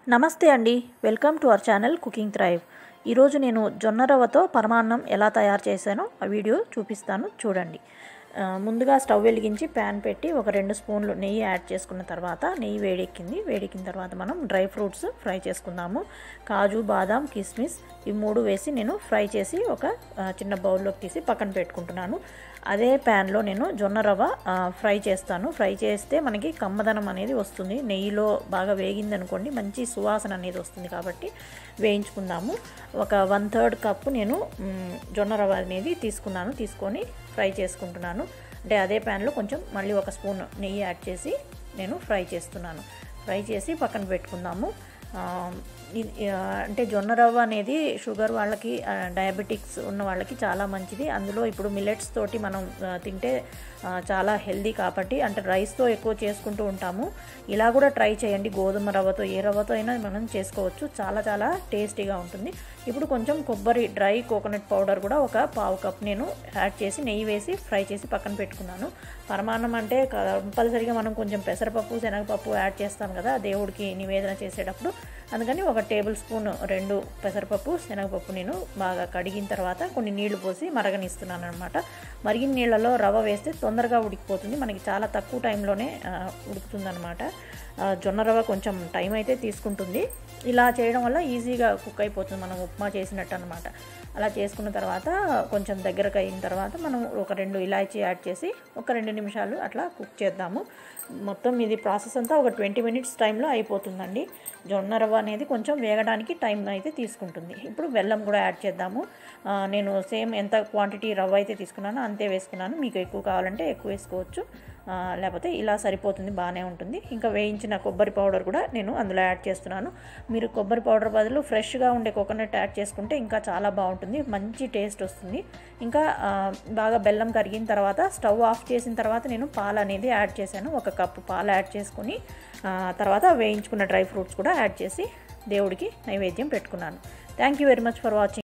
నమస్తే అండి welcome to our channel cooking thrive ఈరోజు నేను జొన్న రవ్వతో పరమాన్నం ఎలా తయారు చేశానో ఆ వీడియో చూపిస్తాను చూడండి ఆ, ముందుగా స్టవ్ వెలిగించి ప్యాన్ పెట్టి ఒక రెండు స్పూన్లు నెయ్యి యాడ్ చేసుకున్న తర్వాత నెయ్యి వేడెక్కింది వేడెక్కిన తర్వాత మనం డ్రై ఫ్రూట్స్ ఫ్రై చేసుకుందాము కాజు బాదాం కిస్మిస్ ఈ మూడు వేసి నేను ఫ్రై చేసి ఒక ఆ, చిన్న బౌల్లోకి తీసి పక్కన పెట్టుకుంటున్నాను అదే ప్యాన్లో నేను జొన్న రవ్వ ఆ, ఫ్రై చేస్తాను ఫ్రై చేస్తే మనకి కమ్మదనం అనేది వస్తుంది నెయ్యిలో బాగా వేగింది అనుకోండి మంచి సువాసన అనేది వస్తుంది కాబట్టి వేయించుకుందాము ఒక వన్ థర్డ్ కప్పు నేను మ్, జొన్న రవ్వ అనేది తీసుకున్నాను తీసుకొని ఫ్రై చేసుకుంటున్నాను అంటే అదే ప్యాన్లో కొంచెం మళ్ళీ ఒక స్పూన్ నెయ్యి యాడ్ చేసి నేను ఫ్రై చేస్తున్నాను ఫ్రై చేసి పక్కన పెట్టుకుందాము ఆ, ఇది, ఆ, అంటే జొన్న రవ్వ అనేది షుగర్ వాళ్ళకి ఆ, డయాబెటిక్స్ ఉన్న వాళ్ళకి చాలా మంచిది అందులో ఇప్పుడు మిల్లెట్స్ తోటి మనం ఆ, తింటే ఆ, చాలా హెల్దీ కాబట్టి అంటే రైస్తో ఎక్కువ చేసుకుంటూ ఉంటాము ఇలా కూడా ట్రై చేయండి గోధుమ రవ్వతో ఏ రవ్వతో అయినా మనం చేసుకోవచ్చు చాలా చాలా టేస్టీగా ఉంటుంది ఇప్పుడు కొంచెం కొబ్బరి డ్రై కోకోనట్ పౌడర్ కూడా ఒక పావు కప్ నేను యాడ్ చేసి నెయ్యి వేసి ఫ్రై చేసి పక్కన పెట్టుకున్నాను పరమాన్నం అంటే కంపల్సరీగా మనం కొంచెం పెసరపప్పు శనగపప్పు యాడ్ చేస్తాం కదా దేవుడికి నివేదన చేసేటప్పుడు అందుకని ఒక టేబుల్ స్పూన్ రెండు పెసరపప్పు శనగపప్పు నేను బాగా కడిగిన తర్వాత కొన్ని నీళ్లు పోసి మరగనిస్తున్నాను అనమాట మరిగిన నీళ్ళలో రవ్వ వేస్తే తొందరగా ఉడికిపోతుంది మనకి చాలా తక్కువ టైంలోనే ఉడుకుతుంది అనమాట జొన్న రవ్వ కొంచెం టైం అయితే తీసుకుంటుంది ఇలా చేయడం వల్ల ఈజీగా కుక్ అయిపోతుంది మనం ఉప్మా చేసినట్టు అనమాట అలా చేసుకున్న తర్వాత కొంచెం దగ్గరకు అయిన తర్వాత మనం ఒక రెండు ఇలాచీ యాడ్ చేసి ఒక రెండు నిమిషాలు అట్లా కుక్ చేద్దాము మొత్తం ఇది ప్రాసెస్ అంతా ఒక ట్వంటీ మినిట్స్ టైంలో అయిపోతుందండి జొన్న రవ్వ అనేది కొంచెం వేగడానికి టైం అయితే తీసుకుంటుంది ఇప్పుడు బెల్లం కూడా యాడ్ చేద్దాము ఆ, నేను సేమ్ ఎంత క్వాంటిటీ రవ్వ అయితే తీసుకున్నానో అంతే వేసుకున్నాను మీకు ఎక్కువ కావాలంటే ఎక్కువ వేసుకోవచ్చు ఆ, లేకపోతే ఇలా సరిపోతుంది బాగానే ఉంటుంది ఇంకా వేయించిన కొబ్బరి పౌడర్ కూడా నేను అందులో యాడ్ చేస్తున్నాను మీరు కొబ్బరి పౌడర్ బదులు ఫ్రెష్గా ఉండే కోకోనట్ యాడ్ చేసుకుంటే ఇంకా చాలా బాగుంటుంది మంచి టేస్ట్ వస్తుంది ఇంకా ఆ, బాగా బెల్లం కరిగిన తర్వాత స్టవ్ ఆఫ్ చేసిన తర్వాత నేను పాలు అనేది యాడ్ చేశాను ఒక కప్పు పాలు యాడ్ చేసుకుని ఆ, తర్వాత వేయించుకున్న డ్రై ఫ్రూట్స్ కూడా యాడ్ చేసి దేవుడికి నైవేద్యం పెట్టుకున్నాను thank you very much for watching